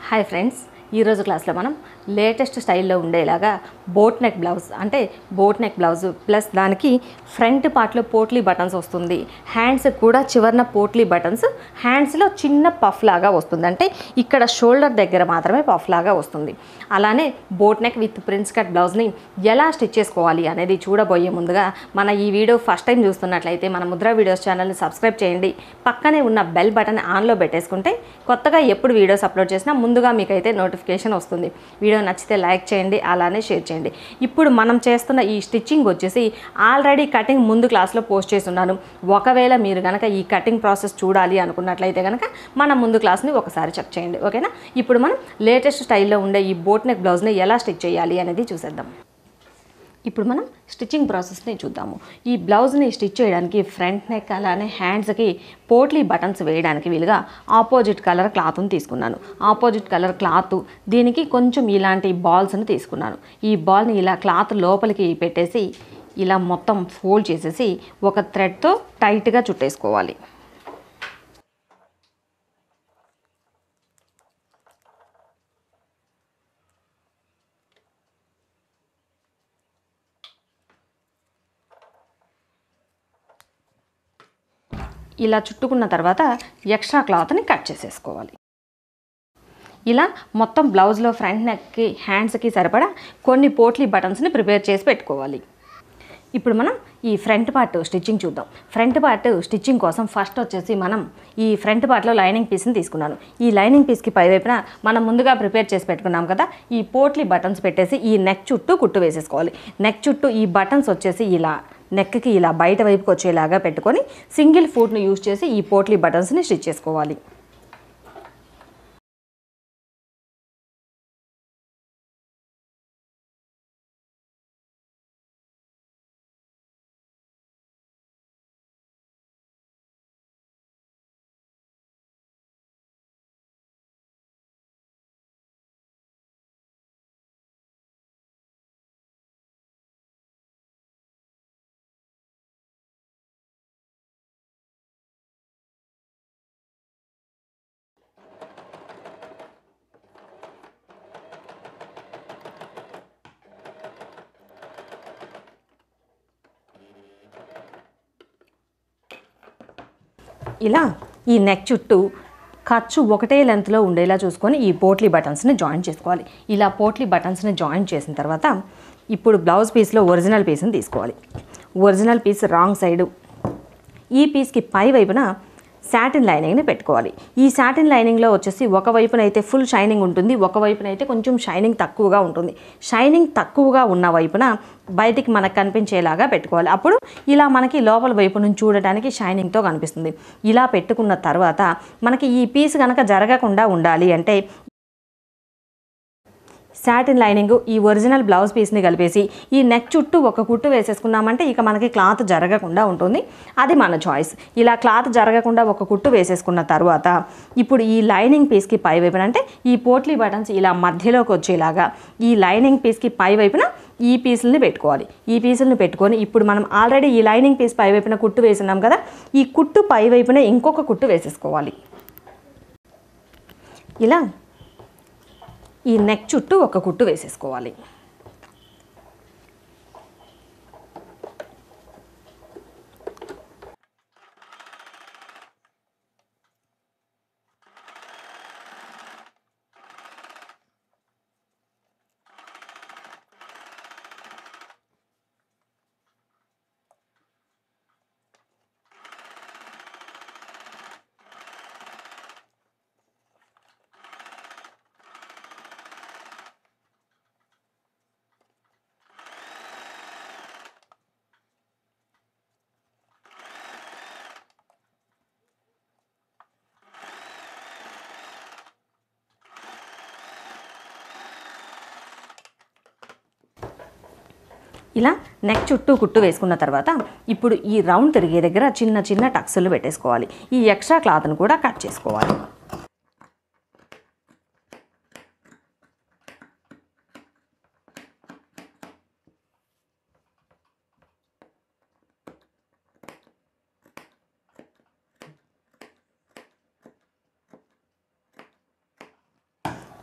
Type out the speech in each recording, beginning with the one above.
hi friends ఈరోజు క్లాస్లో మనం లేటెస్ట్ స్టైల్లో ఉండేలాగా బోట్ నెక్ బ్లౌజ్ అంటే బోట్ నెక్ బ్లౌజ్ ప్లస్ దానికి ఫ్రంట్ పార్ట్లో పోట్లీ బటన్స్ వస్తుంది హ్యాండ్స్ కూడా చివరన పోట్లీ బటన్స్ హ్యాండ్స్లో చిన్న పఫ్ లాగా వస్తుంది అంటే ఇక్కడ షోల్డర్ దగ్గర మాత్రమే పఫ్ లాగా వస్తుంది అలానే boat neck with prince cut బ్లౌజ్ని ఎలా స్టిచ్ చేసుకోవాలి అనేది చూడబోయే ముందుగా మన ఈ వీడియో ఫస్ట్ టైం చూస్తున్నట్లయితే మన ముద్ర వీడియోస్ ఛానల్ని సబ్స్క్రైబ్ చేయండి పక్కనే ఉన్న బెల్ బటన్ ఆన్లో పెట్టేసుకుంటే కొత్తగా ఎప్పుడు వీడియోస్ అప్లోడ్ చేసినా ముందుగా మీకైతే నోటిఫికేషన్ వస్తుంది వీడియో నచ్చితే లైక్ చేయండి అలానే షేర్ చేయండి ఇప్పుడు మనం చేస్తున్న ఈ స్టిచ్చింగ్ వచ్చేసి ఆల్రెడీ కటింగ్ ముందు క్లాస్లో పోస్ట్ చేస్తున్నాను ఒకవేళ మీరు కనుక ఈ కటింగ్ ప్రాసెస్ చూడాలి అనుకున్నట్లయితే కనుక మన ముందు క్లాస్ని ఒకసారి చెక్ చేయండి ఓకేనా ఇప్పుడు మనం లేటెస్ట్ స్టైల్లో ఉండే ఈ బోట్ నెక్ బ్లౌజ్ని ఎలా స్టిచ్ చేయాలి అనేది చూసేద్దాం ఇప్పుడు మనం స్టిచ్చింగ్ ప్రాసెస్ని చూద్దాము ఈ బ్లౌజ్ని స్టిచ్ చేయడానికి ఫ్రంట్ నెక్ అలానే హ్యాండ్స్కి పోట్లీ బటన్స్ వేయడానికి వీలుగా ఆపోజిట్ కలర్ క్లాత్ని తీసుకున్నాను ఆపోజిట్ కలర్ క్లాత్ దీనికి కొంచెం ఇలాంటి బాల్స్ని తీసుకున్నాను ఈ బాల్ని ఇలా క్లాత్ లోపలికి పెట్టేసి ఇలా మొత్తం ఫోల్డ్ చేసేసి ఒక థ్రెడ్తో టైట్గా చుట్టేసుకోవాలి ఇలా చుట్టుకున్న తర్వాత ఎక్స్ట్రా క్లాత్ని కట్ చేసేసుకోవాలి ఇలా మొత్తం బ్లౌజ్లో ఫ్రంట్ నెక్కి హ్యాండ్స్కి సరిపడా కొన్ని పోట్లీ బటన్స్ని ప్రిపేర్ చేసి పెట్టుకోవాలి ఇప్పుడు మనం ఈ ఫ్రంట్ పార్ట్ స్టిచ్చింగ్ చూద్దాం ఫ్రంట్ పార్ట్ స్టిచ్చింగ్ కోసం ఫస్ట్ వచ్చేసి మనం ఈ ఫ్రంట్ పార్ట్లో లైనింగ్ పీస్ని తీసుకున్నాను ఈ లైనింగ్ పీస్కి పైవైపున మనం ముందుగా ప్రిపేర్ చేసి పెట్టుకున్నాం కదా ఈ పోట్లీ బటన్స్ పెట్టేసి ఈ నెక్ చుట్టూ కుట్టు వేసేసుకోవాలి నెక్ చుట్టూ ఈ బటన్స్ వచ్చేసి ఇలా నెక్కి ఇలా బయట వైపుకి వచ్చేలాగా పెట్టుకొని సింగిల్ ఫూట్ను యూజ్ చేసి ఈ పోట్లీ బటన్స్ని స్టిచ్ చేసుకోవాలి ఇలా ఈ నెక్ చుట్టూ ఖర్చు ఒకటే లెంత్లో ఉండేలా చూసుకొని ఈ పోట్లీ బటన్స్ని జాయిన్ చేసుకోవాలి ఇలా పోట్లీ బటన్స్ని జాయిన్ చేసిన తర్వాత ఇప్పుడు బ్లౌజ్ పీస్లో ఒరిజినల్ పీస్ని తీసుకోవాలి ఒరిజినల్ పీస్ రాంగ్ సైడు ఈ పీస్కి పై వైపున సాటిన్ లైనింగ్ని పెట్టుకోవాలి ఈ సాటిన్ లైనింగ్లో వచ్చేసి ఒక వైపున అయితే ఫుల్ షైనింగ్ ఉంటుంది ఒక వైపున అయితే కొంచెం షైనింగ్ తక్కువగా ఉంటుంది షైనింగ్ తక్కువగా ఉన్న వైపున బయటికి మనకు కనిపించేలాగా పెట్టుకోవాలి అప్పుడు ఇలా మనకి లోపల వైపు నుంచి చూడటానికి షైనింగ్తో కనిపిస్తుంది ఇలా పెట్టుకున్న తర్వాత మనకి ఈ పీస్ కనుక జరగకుండా ఉండాలి అంటే సాటిన్ లైనింగ్ ఈ ఒరిజినల్ బ్లౌజ్ పీస్ని కలిపేసి ఈ నెక్ చుట్టూ ఒక కుట్టు వేసేసుకున్నామంటే ఇక మనకి క్లాత్ జరగకుండా ఉంటుంది అది మన చాయిస్ ఇలా క్లాత్ జరగకుండా ఒక కుట్టు వేసేసుకున్న తర్వాత ఇప్పుడు ఈ లైనింగ్ పీస్కి పై వైపున అంటే ఈ పోట్లీ బటన్స్ ఇలా మధ్యలోకి వచ్చేలాగా ఈ లైనింగ్ పీస్కి పై వైపున ఈ పీసుల్ని పెట్టుకోవాలి ఈ పీసుల్ని పెట్టుకొని ఇప్పుడు మనం ఆల్రెడీ ఈ లైనింగ్ పీస్ పై వైపున కుట్టు వేసినాం కదా ఈ కుట్టు పై వైపున ఇంకొక కుట్టు వేసేసుకోవాలి ఇలా ఈ నెక్ చుట్టూ ఒక కుట్టు వేసేసుకోవాలి ఇలా నెక్ చుట్టూ కుట్టు వేసుకున్న తర్వాత ఇప్పుడు ఈ రౌండ్ తిరిగే దగ్గర చిన్న చిన్న టక్స్లు పెట్టేసుకోవాలి ఈ ఎక్స్ట్రా క్లాత్ను కూడా కట్ చేసుకోవాలి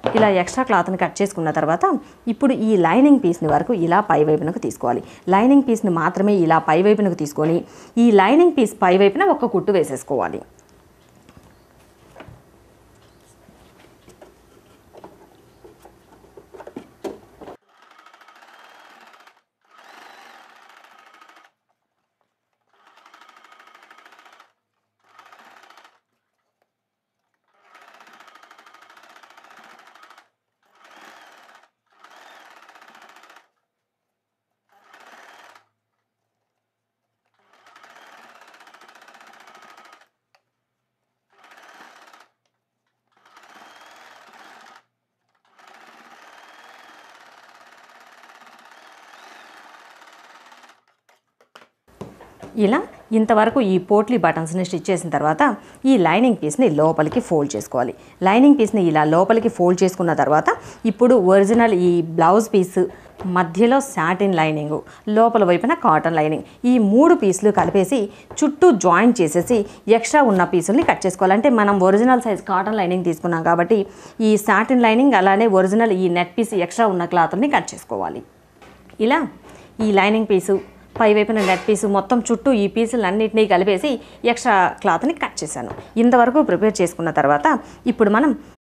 ఇలా ఎక్స్ట్రా క్లాత్ని కట్ చేసుకున్న తర్వాత ఇప్పుడు ఈ లైనింగ్ పీస్ని వరకు ఇలా పై వైపునకు తీసుకోవాలి లైనింగ్ పీస్ని మాత్రమే ఇలా పై వైపునకు తీసుకొని ఈ లైనింగ్ పీస్ పై వైపున ఒక కుట్టు వేసేసుకోవాలి ఇలా ఇంతవరకు ఈ పోట్లీ బటన్స్ని స్టిచ్ చేసిన తర్వాత ఈ లైనింగ్ పీస్ని లోపలికి ఫోల్డ్ చేసుకోవాలి లైనింగ్ పీస్ని ఇలా లోపలికి ఫోల్డ్ చేసుకున్న తర్వాత ఇప్పుడు ఒరిజినల్ ఈ బ్లౌజ్ పీస్ మధ్యలో సాటిన్ లైనింగ్ లోపల వైపున కాటన్ లైనింగ్ ఈ మూడు పీసులు కలిపేసి చుట్టూ జాయింట్ చేసేసి ఎక్స్ట్రా ఉన్న పీసుల్ని కట్ చేసుకోవాలి అంటే మనం ఒరిజినల్ సైజ్ కాటన్ లైనింగ్ తీసుకున్నాం కాబట్టి ఈ సాటిన్ లైనింగ్ అలానే ఒరిజినల్ ఈ నెట్ పీస్ ఎక్స్ట్రా ఉన్న క్లాత్ని కట్ చేసుకోవాలి ఇలా ఈ లైనింగ్ పీసు పై వైపున నెట్ పీసు మొత్తం చుట్టూ ఈ పీసులన్నింటినీ కలిపేసి ఎక్స్ట్రా క్లాత్ని కట్ చేశాను ఇంతవరకు ప్రిపేర్ చేసుకున్న తర్వాత ఇప్పుడు మనం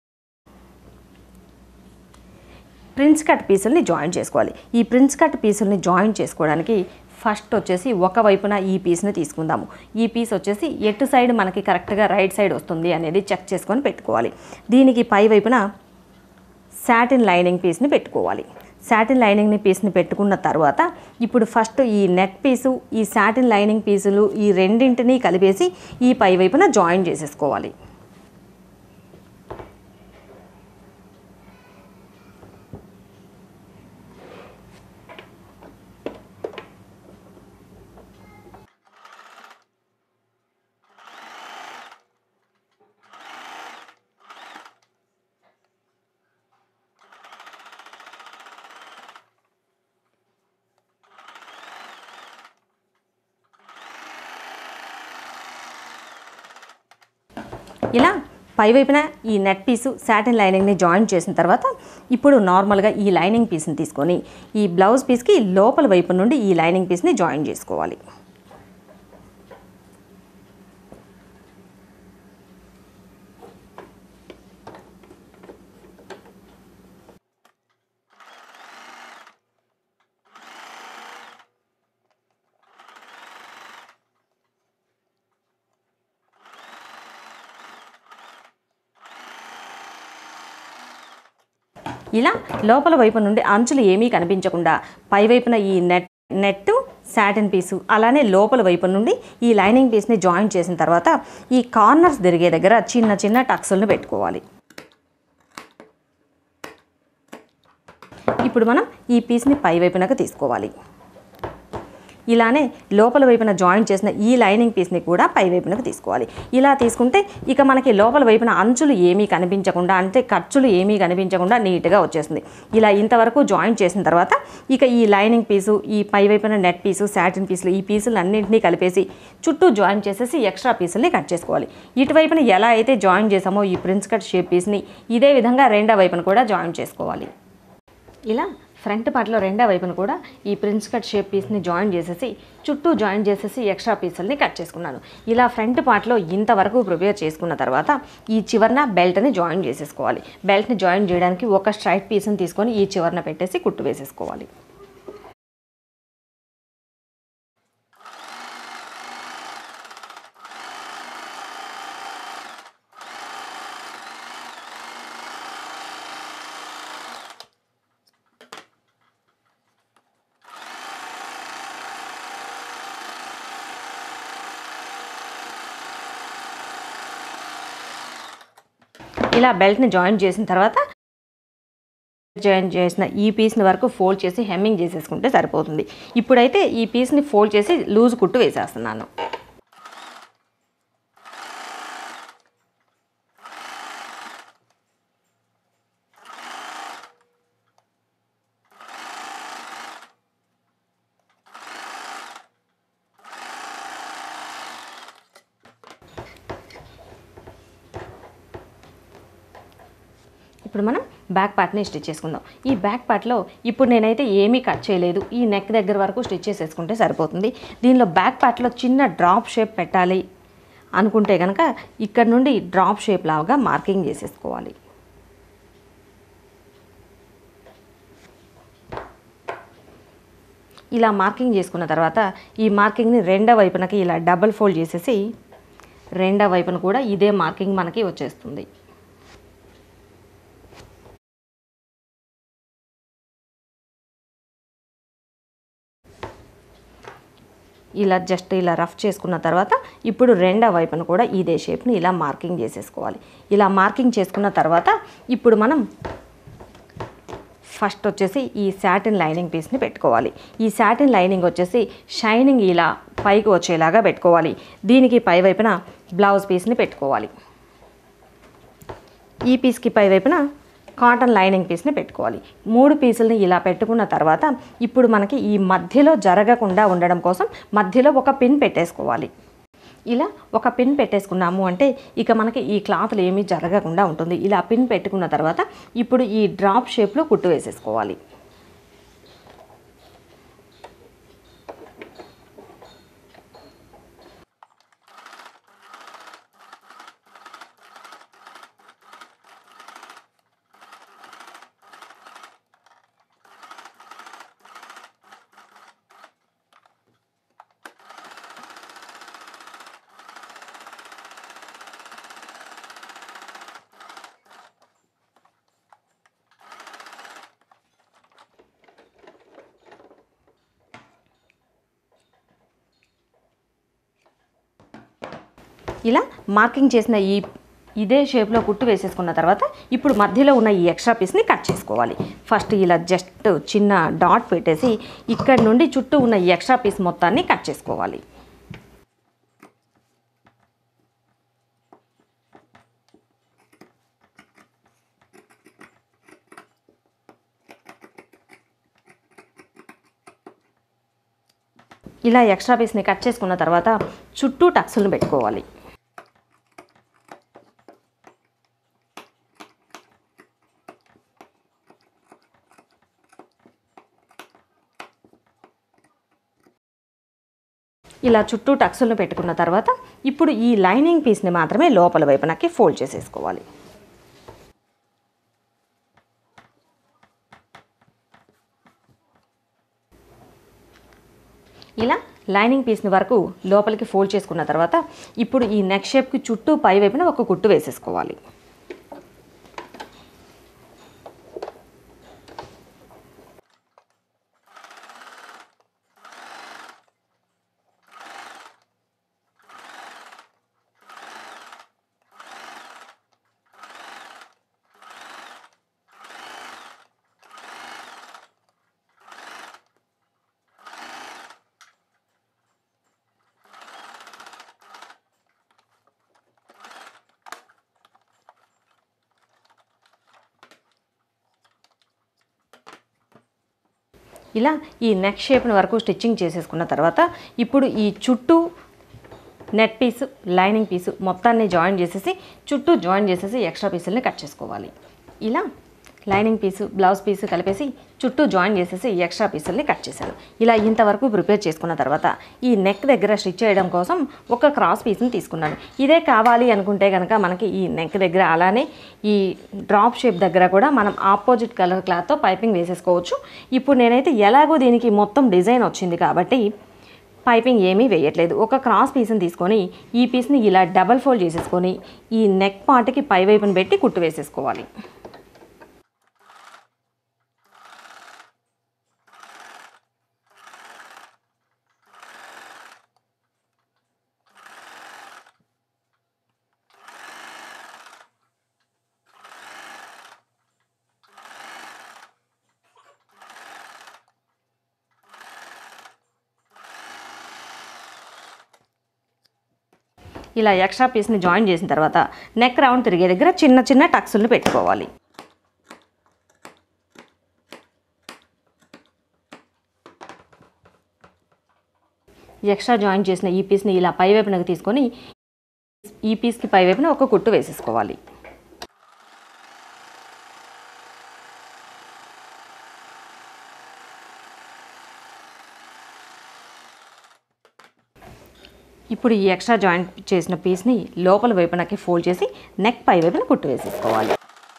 ప్రిన్స్ కట్ పీసుల్ని జాయిన్ చేసుకోవాలి ఈ ప్రిన్స్ కట్ పీసుల్ని జాయిన్ చేసుకోవడానికి ఫస్ట్ వచ్చేసి ఒక వైపున ఈ పీస్ని తీసుకుందాము ఈ పీస్ వచ్చేసి ఎటు సైడ్ మనకి కరెక్ట్గా రైట్ సైడ్ వస్తుంది అనేది చెక్ చేసుకొని పెట్టుకోవాలి దీనికి పై వైపున సాటిన్ లైనింగ్ పీస్ని పెట్టుకోవాలి సాటిన్ లైనింగ్ని పీస్ని పెట్టుకున్న తర్వాత ఇప్పుడు ఫస్ట్ ఈ నెట్ పీసు ఈ సాటిన్ లైనింగ్ పీసులు ఈ రెండింటినీ కలిపేసి ఈ పై వైపున జాయిన్ చేసేసుకోవాలి ఇలా పై వైపున ఈ నెట్ పీసు సాటిన్ లైనింగ్ని జాయిన్ చేసిన తర్వాత ఇప్పుడు నార్మల్గా ఈ లైనింగ్ పీస్ని తీసుకొని ఈ బ్లౌజ్ పీస్కి లోపల వైపు నుండి ఈ లైనింగ్ పీస్ని జాయిన్ చేసుకోవాలి ఇలా లోపల వైపు నుండి అంచులు ఏమీ కనిపించకుండా పై వైపున ఈ నెట్ నెట్ సాటిన్ పీసు అలానే లోపల వైపు నుండి ఈ లైనింగ్ పీస్ని జాయిన్ చేసిన తర్వాత ఈ కార్నర్స్ తిరిగే దగ్గర చిన్న చిన్న టక్సులను పెట్టుకోవాలి ఇప్పుడు మనం ఈ పీస్ని పై వైపునకు తీసుకోవాలి ఇలానే లోపల వైపున జాయిన్ చేసిన ఈ లైనింగ్ పీస్ని కూడా పై వైపునకు తీసుకోవాలి ఇలా తీసుకుంటే ఇక మనకి లోపల వైపున అంచులు ఏమీ కనిపించకుండా అంటే ఖర్చులు ఏమీ కనిపించకుండా నీట్గా వచ్చేస్తుంది ఇలా ఇంతవరకు జాయిన్ చేసిన తర్వాత ఇక ఈ లైనింగ్ పీసు ఈ పై వైపున నెట్ పీసు సాటిన్ పీసులు ఈ పీసులు అన్నింటినీ కలిపేసి చుట్టూ జాయిన్ చేసేసి ఎక్స్ట్రా పీసుల్ని కట్ చేసుకోవాలి ఇటువైపున ఎలా అయితే జాయిన్ చేసామో ఈ ప్రిన్స్ కట్ షేప్ పీస్ని ఇదే విధంగా రెండో వైపున కూడా జాయిన్ చేసుకోవాలి ఇలా ఫ్రంట్ పార్ట్లో రెండో వైపున కూడా ఈ ప్రిన్స్ కట్ షేప్ పీస్ని జాయిన్ చేసేసి చుట్టూ జాయిన్ చేసేసి ఎక్స్ట్రా పీసుల్ని కట్ చేసుకున్నాను ఇలా ఫ్రంట్ పార్ట్లో ఇంతవరకు ప్రిపేర్ చేసుకున్న తర్వాత ఈ చివరన బెల్ట్ని జాయిన్ చేసేసుకోవాలి బెల్ట్ని జాయిన్ చేయడానికి ఒక స్ట్రైట్ పీస్ని తీసుకొని ఈ చివరన పెట్టేసి కుట్టు వేసేసుకోవాలి ఇలా బెల్ట్ని జాయిన్ చేసిన తర్వాత జాయిన్ చేసిన ఈ పీస్ని వరకు ఫోల్డ్ చేసి హెమ్మింగ్ చేసేసుకుంటే సరిపోతుంది ఇప్పుడైతే ఈ పీస్ని ఫోల్డ్ చేసి లూజ్ కుట్టు వేసేస్తున్నాను ఇప్పుడు మనం బ్యాక్ పార్ట్ని స్టిచ్ చేసుకుందాం ఈ బ్యాక్ పార్ట్లో ఇప్పుడు నేనైతే ఏమీ కట్ చేయలేదు ఈ నెక్ దగ్గర వరకు స్టిచ్ చేసేసుకుంటే సరిపోతుంది దీనిలో బ్యాక్ పార్ట్లో చిన్న డ్రాప్ షేప్ పెట్టాలి అనుకుంటే కనుక ఇక్కడ నుండి డ్రాప్ షేప్ లాగా మార్కింగ్ చేసేసుకోవాలి ఇలా మార్కింగ్ చేసుకున్న తర్వాత ఈ మార్కింగ్ని రెండో వైపునకి ఇలా డబల్ ఫోల్డ్ చేసేసి రెండో వైపున కూడా ఇదే మార్కింగ్ మనకి వచ్చేస్తుంది ఇలా జస్ట్ ఇలా రఫ్ చేసుకున్న తర్వాత ఇప్పుడు రెండో వైపున కూడా ఇదే షేప్ని ఇలా మార్కింగ్ చేసేసుకోవాలి ఇలా మార్కింగ్ చేసుకున్న తర్వాత ఇప్పుడు మనం ఫస్ట్ వచ్చేసి ఈ శాటిన్ లైనింగ్ పీస్ని పెట్టుకోవాలి ఈ శాటిన్ లైనింగ్ వచ్చేసి షైనింగ్ ఇలా పైకి వచ్చేలాగా పెట్టుకోవాలి దీనికి పై వైపున బ్లౌజ్ పీస్ని పెట్టుకోవాలి ఈ పీస్కి పై వైపున కాటన్ లైనింగ్ పీస్ని పెట్టుకోవాలి మూడు పీసుల్ని ఇలా పెట్టుకున్న తర్వాత ఇప్పుడు మనకి ఈ మధ్యలో జరగకుండా ఉండడం కోసం మధ్యలో ఒక పిన్ పెట్టేసుకోవాలి ఇలా ఒక పిన్ పెట్టేసుకున్నాము అంటే ఇక మనకి ఈ క్లాత్లు ఏమీ జరగకుండా ఉంటుంది ఇలా పిన్ పెట్టుకున్న తర్వాత ఇప్పుడు ఈ డ్రాప్ షేప్లో కుట్టు వేసేసుకోవాలి ఇలా మార్కింగ్ చేసిన ఈ ఇదే షేప్లో కుట్టు వేసేసుకున్న తర్వాత ఇప్పుడు మధ్యలో ఉన్న ఈ ఎక్స్ట్రా పీస్ని కట్ చేసుకోవాలి ఫస్ట్ ఇలా జస్ట్ చిన్న డాట్ పెట్టేసి ఇక్కడ నుండి చుట్టూ ఉన్న ఈ ఎక్స్ట్రా పీస్ మొత్తాన్ని కట్ చేసుకోవాలి ఇలా ఎక్స్ట్రా పీస్ని కట్ చేసుకున్న తర్వాత చుట్టూ టక్స్లను పెట్టుకోవాలి ఇలా చుట్టూ టక్స్లను పెట్టుకున్న తర్వాత ఇప్పుడు ఈ లైనింగ్ పీస్ని మాత్రమే లోపల వైపునకి ఫోల్డ్ చేసేసుకోవాలి ఇలా లైనింగ్ పీస్ని వరకు లోపలికి ఫోల్డ్ చేసుకున్న తర్వాత ఇప్పుడు ఈ నెక్ షేప్కి చుట్టూ పై వైపున ఒక కుట్టు వేసేసుకోవాలి ఇలా ఈ నెక్ షేప్ని వరకు స్టిచ్చింగ్ చేసేసుకున్న తర్వాత ఇప్పుడు ఈ చుట్టూ నెట్ పీసు లైనింగ్ పీసు మొత్తాన్ని జాయిన్ చేసేసి చుట్టూ జాయిన్ చేసేసి ఎక్స్ట్రా పీసుల్ని కట్ చేసుకోవాలి ఇలా లైనింగ్ పీసు బ్లౌజ్ పీసు కలిపేసి చుట్టూ జాయిన్ చేసేసి ఎక్స్ట్రా పీసుల్ని కట్ చేశాను ఇలా ఇంతవరకు ప్రిపేర్ చేసుకున్న తర్వాత ఈ నెక్ దగ్గర స్టిచ్ చేయడం కోసం ఒక క్రాస్ పీస్ని తీసుకున్నాను ఇదే కావాలి అనుకుంటే కనుక మనకి ఈ నెక్ దగ్గర అలానే ఈ డ్రాప్ షేప్ దగ్గర కూడా మనం ఆపోజిట్ కలర్ క్లాత్తో పైపింగ్ వేసేసుకోవచ్చు ఇప్పుడు నేనైతే ఎలాగో దీనికి మొత్తం డిజైన్ వచ్చింది కాబట్టి పైపింగ్ ఏమీ వేయట్లేదు ఒక క్రాస్ పీస్ని తీసుకొని ఈ పీస్ని ఇలా డబల్ ఫోల్డ్ చేసేసుకొని ఈ నెక్ పార్ట్కి పై వైపున పెట్టి కుట్టు వేసేసుకోవాలి ఇలా ఎక్స్ట్రా పీస్ని జాయిన్ చేసిన తర్వాత నెక్ రౌండ్ తిరిగే దగ్గర చిన్న చిన్న టక్స్లు పెట్టుకోవాలి ఎక్స్ట్రా జాయిన్ చేసిన ఈ పీస్ని ఇలా పై వైపునకు తీసుకొని ఈ పీస్కి పై వైపున ఒక కుట్టు వేసేసుకోవాలి ఇప్పుడు ఈ ఎక్స్ట్రా జాయింట్ చేసిన పీస్ని లోపల వైపునకి ఫోల్డ్ చేసి నెక్ పై వైపున కుట్టు వేసేసుకోవాలి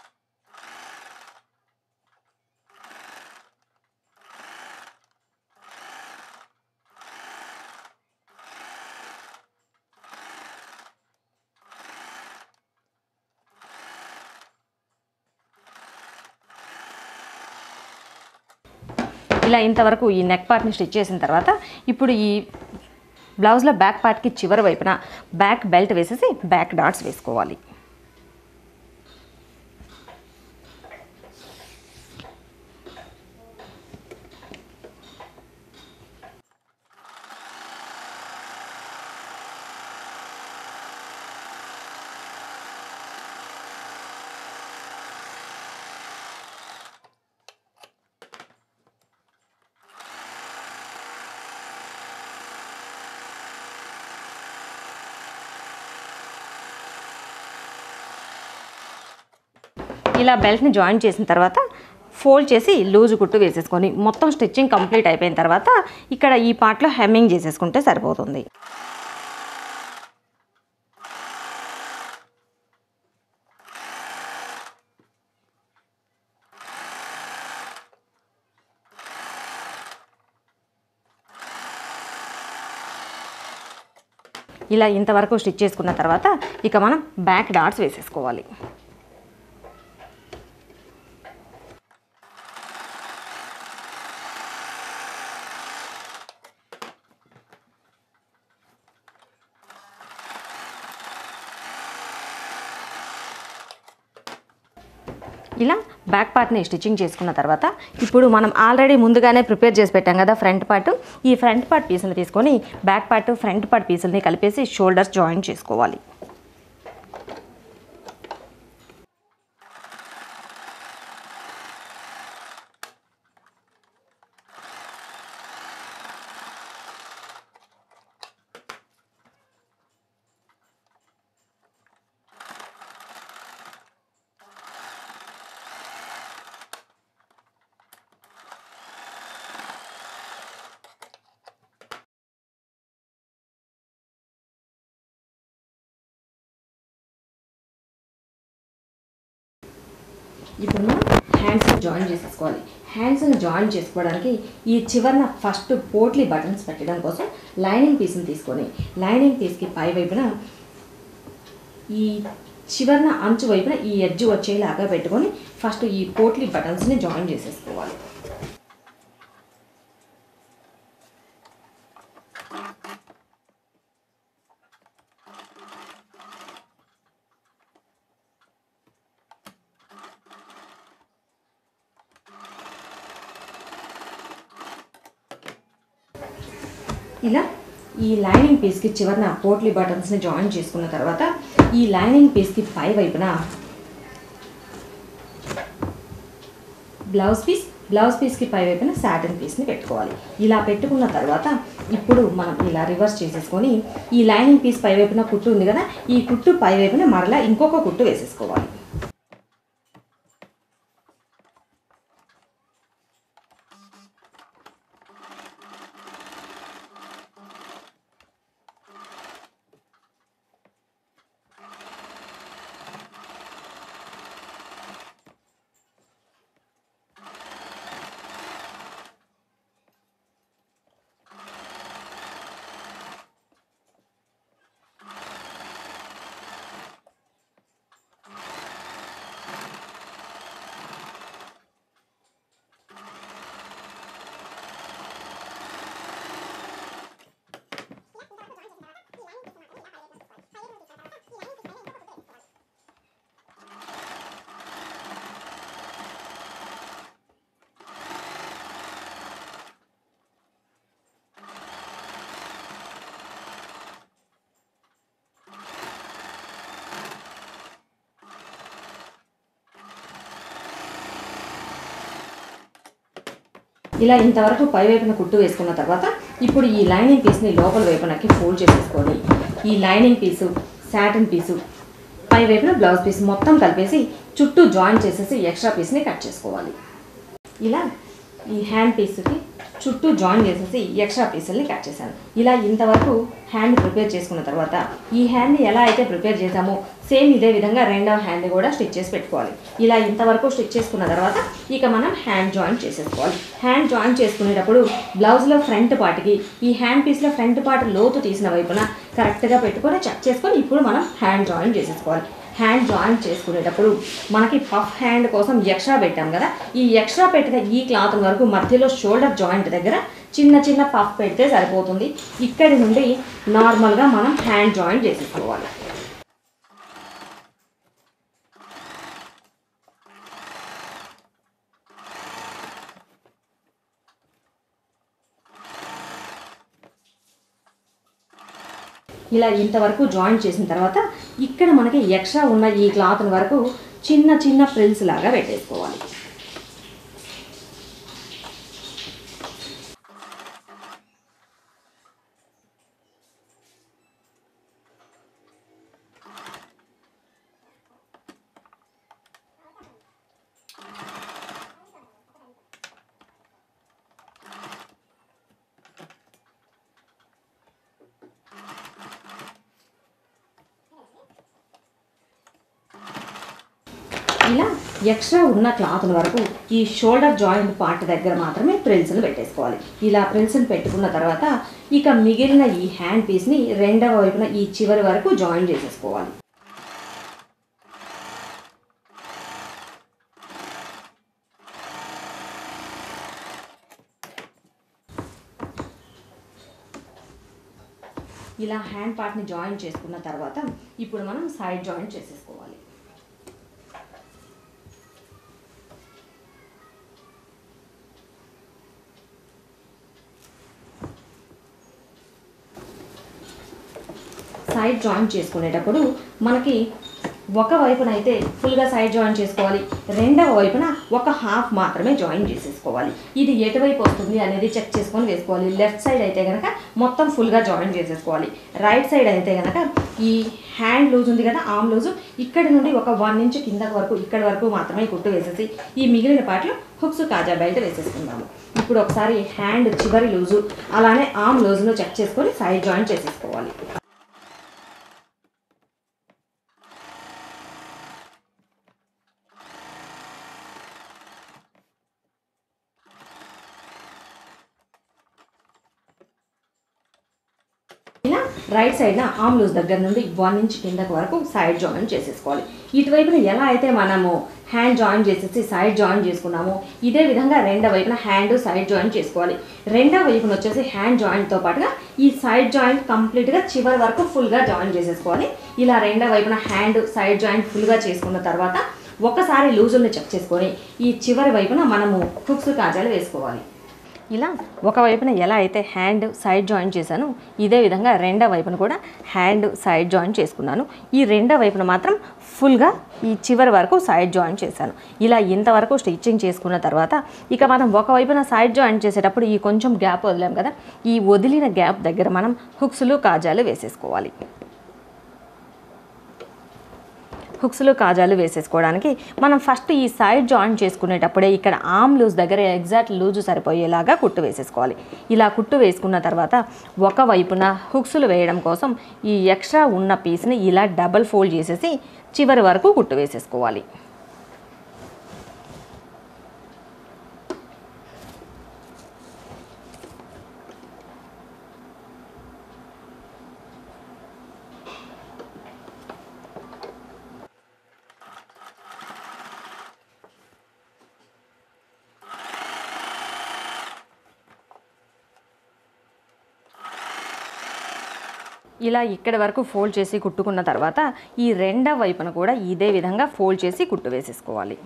ఇలా ఇంతవరకు ఈ నెక్ పార్ట్ని స్టిచ్ చేసిన తర్వాత ఇప్పుడు ఈ బ్లౌజ్లో బ్యాక్ పార్ట్కి చివరి వైపున బ్యాక్ బెల్ట్ వేసేసి బ్యాక్ డాట్స్ వేసుకోవాలి ఇలా బెల్ట్ని జాయిన్ చేసిన తర్వాత ఫోల్డ్ చేసి లూజ్ కుట్టు వేసేసుకొని మొత్తం స్టిచ్చింగ్ కంప్లీట్ అయిపోయిన తర్వాత ఇక్కడ ఈ పార్ట్లో హెమ్మింగ్ చేసేసుకుంటే సరిపోతుంది ఇలా ఇంతవరకు స్టిచ్ చేసుకున్న తర్వాత ఇక మనం బ్యాక్ డాట్స్ వేసేసుకోవాలి ఇలా బ్యాక్ పార్ట్ని స్టిచ్చింగ్ చేసుకున్న తర్వాత ఇప్పుడు మనం ఆల్రెడీ ముందుగానే ప్రిపేర్ చేసి పెట్టాం కదా ఫ్రంట్ పార్ట్ ఈ ఫ్రంట్ పార్ట్ పీసులు తీసుకొని బ్యాక్ పార్ట్ ఫ్రంట్ పార్ట్ పీసుల్ని కలిపేసి షోల్డర్స్ జాయిన్ చేసుకోవాలి ఇప్పుడు మనం హ్యాండ్స్ జాయిన్ చేసేసుకోవాలి హ్యాండ్స్ని జాయిన్ చేసుకోవడానికి ఈ చివరన ఫస్ట్ పోట్లీ బటన్స్ పెట్టడం కోసం లైనింగ్ పీస్ని తీసుకొని లైనింగ్ పీస్కి పై వైపున ఈ చివరన అంచు వైపున ఈ ఎడ్జ్ వచ్చేలాగా పెట్టుకొని ఫస్ట్ ఈ పోట్లీ బటన్స్ని జాయిన్ చేసేసుకోవాలి ఇలా ఈ లైనింగ్ పీస్కి చివరన పోట్లీ బటన్స్ని జాయిన్ చేసుకున్న తర్వాత ఈ లైనింగ్ పీస్కి పై వైపున బ్లౌజ్ పీస్ బ్లౌజ్ పీస్కి పై వైపున సాటిన్ పీస్ని పెట్టుకోవాలి ఇలా పెట్టుకున్న తర్వాత ఇప్పుడు మనం ఇలా రివర్స్ చేసేసుకొని ఈ లైనింగ్ పీస్ పై వైపున కుట్టు ఉంది కదా ఈ కుట్టు పై వైపున మరలా ఇంకొక కుట్టు వేసేసుకోవాలి ఇలా ఇంతవరకు పై వైపున కుట్టు వేసుకున్న తర్వాత ఇప్పుడు ఈ లైనింగ్ పీస్ని లోపల వైపునకి ఫోల్డ్ చేసేసుకొని ఈ లైనింగ్ పీసు సాటిన్ పీసు పై వైపున బ్లౌజ్ పీస్ మొత్తం కలిపేసి చుట్టూ జాయిన్ చేసేసి ఎక్స్ట్రా పీస్ని కట్ చేసుకోవాలి ఇలా ఈ హ్యాండ్ పీస్కి చుట్టూ జాయిన్ చేసేసి ఎక్స్ట్రా పీసుల్ని కట్ చేశాను ఇలా ఇంతవరకు హ్యాండ్ ప్రిపేర్ చేసుకున్న తర్వాత ఈ హ్యాండ్ని ఎలా అయితే ప్రిపేర్ చేసామో సేమ్ ఇదే విధంగా రెండవ హ్యాండ్ కూడా స్టిచ్ చేసి పెట్టుకోవాలి ఇలా ఇంతవరకు స్టిచ్ చేసుకున్న తర్వాత ఇక మనం హ్యాండ్ జాయిన్ చేసేసుకోవాలి హ్యాండ్ జాయిన్ చేసుకునేటప్పుడు బ్లౌజ్లో ఫ్రంట్ పార్ట్కి ఈ హ్యాండ్ పీస్లో ఫ్రంట్ పార్ట్ లోతు తీసిన వైపున కరెక్ట్గా పెట్టుకొని చెక్ చేసుకొని ఇప్పుడు మనం హ్యాండ్ జాయిన్ చేసేసుకోవాలి హ్యాండ్ జాయిన్ చేసుకునేటప్పుడు మనకి పఫ్ హ్యాండ్ కోసం ఎక్స్ట్రా పెట్టాం కదా ఈ ఎక్స్ట్రా పెట్టిన ఈ క్లాత్ వరకు మధ్యలో షోల్డర్ జాయింట్ దగ్గర చిన్న చిన్న పఫ్ పెడితే సరిపోతుంది ఇక్కడి నుండి నార్మల్గా మనం హ్యాండ్ జాయిన్ చేసేసుకోవాలి ఇలా ఇంతవరకు జాయిన్ చేసిన తర్వాత ఇక్కడ మనకి ఎక్స్ట్రా ఉన్న ఈ క్లాత్ వరకు చిన్న చిన్న ప్రిల్స్ లాగా పెట్టేసుకోవాలి ఇలా ఎక్స్ట్రా ఉన్న క్లాత్ వరకు ఈ షోల్డర్ జాయింట్ పార్ట్ దగ్గర మాత్రమే ప్రిల్స్ని పెట్టేసుకోవాలి ఇలా ప్రిల్స్ని పెట్టుకున్న తర్వాత ఇక మిగిలిన ఈ హ్యాండ్ పీస్ని రెండవ వైపున ఈ చివరి వరకు జాయిన్ చేసేసుకోవాలి ఇలా హ్యాండ్ పార్ట్ని జాయిన్ చేసుకున్న తర్వాత ఇప్పుడు మనం సైడ్ జాయిన్ చేసేసుకోవాలి సైడ్ జాయిన్ చేసుకునేటప్పుడు మనకి ఒక వైపున అయితే ఫుల్గా సైడ్ జాయిన్ చేసుకోవాలి రెండవ వైపున ఒక హాఫ్ మాత్రమే జాయిన్ చేసేసుకోవాలి ఇది ఎటువైపు వస్తుంది అనేది చెక్ చేసుకొని వేసుకోవాలి లెఫ్ట్ సైడ్ అయితే కనుక మొత్తం ఫుల్గా జాయిన్ చేసేసుకోవాలి రైట్ సైడ్ అయితే కనుక ఈ హ్యాండ్ లూజ్ ఉంది కదా ఆమ్ లూజు ఇక్కడి నుండి ఒక వన్ ఇంచ్ కింద వరకు ఇక్కడ వరకు మాత్రమే కుట్టు వేసేసి ఈ మిగిలిన పాటలు హుక్స్ కాజా బెల్ట్ వేసేసుకుందాము ఇప్పుడు ఒకసారి హ్యాండ్ చివరి లూజు అలానే ఆమ్ లూజును చెక్ చేసుకొని సైడ్ జాయిన్ చేసేసుకోవాలి ఇలా రైట్ సైడ్న ఆమ్ లూజ్ దగ్గర నుండి వన్ ఇంచ్ కిందకు వరకు సైడ్ జాయిన్ చేసేసుకోవాలి ఇటువైపున ఎలా అయితే మనము హ్యాండ్ జాయిన్ చేసేసి సైడ్ జాయిన్ చేసుకున్నామో ఇదే విధంగా రెండో వైపున హ్యాండ్ సైడ్ జాయిన్ చేసుకోవాలి రెండో వైపున వచ్చేసి హ్యాండ్ జాయింట్తో పాటుగా ఈ సైడ్ జాయింట్ కంప్లీట్గా చివరి వరకు ఫుల్గా జాయిన్ చేసేసుకోవాలి ఇలా రెండో వైపున హ్యాండ్ సైడ్ జాయింట్ ఫుల్గా చేసుకున్న తర్వాత ఒకసారి లూజుల్ని చెక్ చేసుకొని ఈ చివరి వైపున మనము హుక్స్ కాజాలు వేసుకోవాలి ఇలా ఒక వైపున ఎలా అయితే హ్యాండ్ సైడ్ జాయిన్ చేశాను ఇదే విధంగా రెండో వైపున కూడా హ్యాండ్ సైడ్ జాయిన్ చేసుకున్నాను ఈ రెండో వైపున మాత్రం ఫుల్గా ఈ చివరి వరకు సైడ్ జాయిన్ చేశాను ఇలా ఇంతవరకు స్టిచ్చింగ్ చేసుకున్న తర్వాత ఇక మనం ఒక వైపున సైడ్ జాయిన్ చేసేటప్పుడు ఈ కొంచెం గ్యాప్ వదిలాం కదా ఈ వదిలిన గ్యాప్ దగ్గర మనం హుక్స్లు కాజాలు వేసేసుకోవాలి హుక్స్లు కాజాలు వేసేసుకోవడానికి మనం ఫస్ట్ ఈ సైడ్ జాయిన్ చేసుకునేటప్పుడే ఇక్కడ ఆమ్ లూజ్ దగ్గర ఎగ్జాక్ట్ లూజు సరిపోయేలాగా కుట్టు వేసేసుకోవాలి ఇలా కుట్టు వేసుకున్న తర్వాత ఒక వైపున హుక్స్లు వేయడం కోసం ఈ ఎక్స్ట్రా ఉన్న పీస్ని ఇలా డబల్ ఫోల్డ్ చేసేసి చివరి వరకు కుట్టు వేసేసుకోవాలి ఇలా ఇక్కడ వరకు ఫోల్డ్ చేసి కుట్టుకున్న తర్వాత ఈ రెండవ వైపున కూడా ఇదే విధంగా ఫోల్డ్ చేసి కుట్టు వేసేసుకోవాలి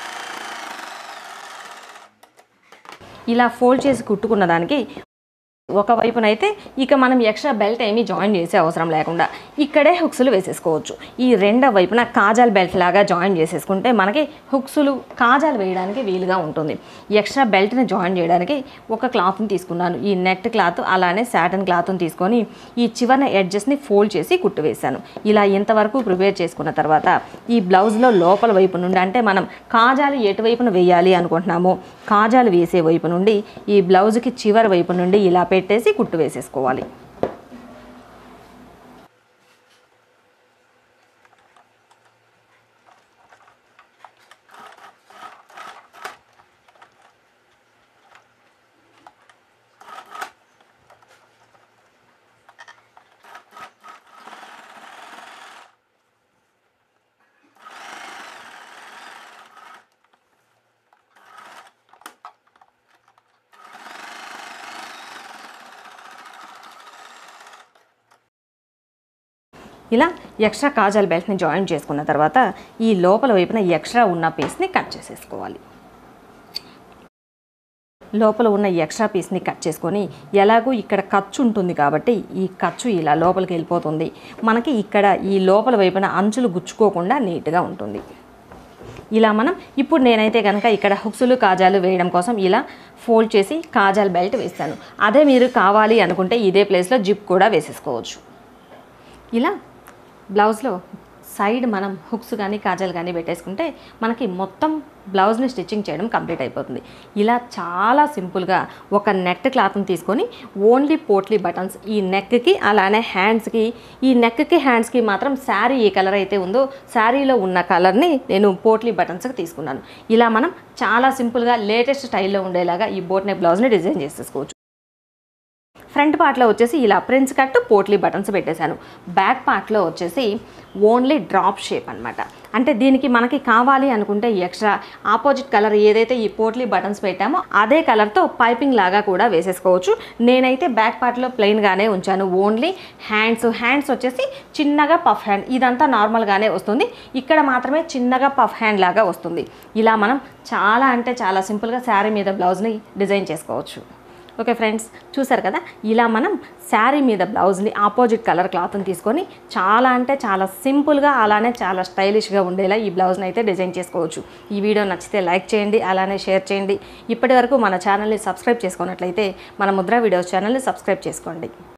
ఇలా ఫోల్డ్ చేసి కుట్టుకున్న దానికి ఒక వైపునైతే ఇక మనం ఎక్స్ట్రా బెల్ట్ ఏమీ జాయిన్ చేసే అవసరం లేకుండా ఇక్కడే హుక్స్లు వేసేసుకోవచ్చు ఈ రెండో వైపున కాజాల్ బెల్ట్ లాగా జాయిన్ చేసేసుకుంటే మనకి హుక్స్లు కాజాలు వేయడానికి వీలుగా ఉంటుంది ఎక్స్ట్రా బెల్ట్ని జాయిన్ చేయడానికి ఒక క్లాత్ని తీసుకున్నాను ఈ నెట్ క్లాత్ అలానే సాటన్ క్లాత్ని తీసుకొని ఈ చివరన ఎడ్జెస్ని ఫోల్డ్ చేసి కుట్టు వేశాను ఇలా ఇంతవరకు ప్రిపేర్ చేసుకున్న తర్వాత ఈ బ్లౌజ్లో లోపల వైపు నుండి అంటే మనం కాజాలు ఎటువైపున వేయాలి అనుకుంటున్నామో కాజాలు వేసే వైపు నుండి ఈ బ్లౌజ్కి చివరి వైపు నుండి ఇలా పెట్టేసి కుట్టు వేసేసుకోవాలి ఇలా ఎక్స్ట్రా కాజాల్ బెల్ట్ని జాయిన్ చేసుకున్న తర్వాత ఈ లోపల వైపున ఎక్స్ట్రా ఉన్న పీస్ని కట్ చేసేసుకోవాలి లోపల ఉన్న ఎక్స్ట్రా పీస్ని కట్ చేసుకొని ఎలాగూ ఇక్కడ ఖర్చు ఉంటుంది కాబట్టి ఈ ఖర్చు ఇలా లోపలికి వెళ్ళిపోతుంది మనకి ఇక్కడ ఈ లోపల వైపున అంచులు గుచ్చుకోకుండా నీట్గా ఉంటుంది ఇలా మనం ఇప్పుడు నేనైతే కనుక ఇక్కడ హుక్సులు కాజాలు వేయడం కోసం ఇలా ఫోల్డ్ చేసి కాజాల్ బెల్ట్ వేస్తాను అదే మీరు కావాలి అనుకుంటే ఇదే ప్లేస్లో జిప్ కూడా వేసేసుకోవచ్చు ఇలా బ్లౌజ్లో సైడ్ మనం హుక్స్ కానీ కాజాలు కానీ పెట్టేసుకుంటే మనకి మొత్తం బ్లౌజ్ని స్టిచ్చింగ్ చేయడం కంప్లీట్ అయిపోతుంది ఇలా చాలా సింపుల్గా ఒక నెట్ క్లాత్ని తీసుకొని ఓన్లీ పోట్లీ బటన్స్ ఈ నెక్కి అలానే హ్యాండ్స్కి ఈ నెక్కి హ్యాండ్స్కి మాత్రం శారీ ఏ కలర్ అయితే ఉందో శారీలో ఉన్న కలర్ని నేను పోట్లీ బటన్స్కి తీసుకున్నాను ఇలా మనం చాలా సింపుల్గా లేటెస్ట్ స్టైల్లో ఉండేలాగా ఈ బోట్ నెక్ బ్లౌజ్ని డిజైన్ చేసేసుకోవచ్చు ఫ్రంట్ పార్ట్లో వచ్చేసి ఇలా ప్రిన్స్ కట్ పోట్లీ బటన్స్ పెట్టేశాను బ్యాక్ పార్ట్లో వచ్చేసి ఓన్లీ డ్రాప్ షేప్ అనమాట అంటే దీనికి మనకి కావాలి అనుకుంటే ఎక్స్ట్రా ఆపోజిట్ కలర్ ఏదైతే ఈ పోట్లీ బటన్స్ పెట్టామో అదే కలర్తో పైపింగ్ లాగా కూడా వేసేసుకోవచ్చు నేనైతే బ్యాక్ పార్ట్లో ప్లెయిన్గానే ఉంచాను ఓన్లీ హ్యాండ్స్ హ్యాండ్స్ వచ్చేసి చిన్నగా పఫ్ హ్యాండ్ ఇదంతా నార్మల్గానే వస్తుంది ఇక్కడ మాత్రమే చిన్నగా పఫ్ హ్యాండ్ లాగా వస్తుంది ఇలా మనం చాలా అంటే చాలా సింపుల్గా శారీ మీద బ్లౌజ్ని డిజైన్ చేసుకోవచ్చు ఓకే ఫ్రెండ్స్ చూసారు కదా ఇలా మనం శారీ మీద బ్లౌజ్ని ఆపోజిట్ కలర్ క్లాత్ని తీసుకొని చాలా అంటే చాలా సింపుల్గా అలానే చాలా స్టైలిష్గా ఉండేలా ఈ బ్లౌజ్ని అయితే డిజైన్ చేసుకోవచ్చు ఈ వీడియో నచ్చితే లైక్ చేయండి అలానే షేర్ చేయండి ఇప్పటి వరకు మన ఛానల్ని సబ్స్క్రైబ్ చేసుకున్నట్లయితే మన ముద్ర వీడియోస్ ఛానల్ని సబ్స్క్రైబ్ చేసుకోండి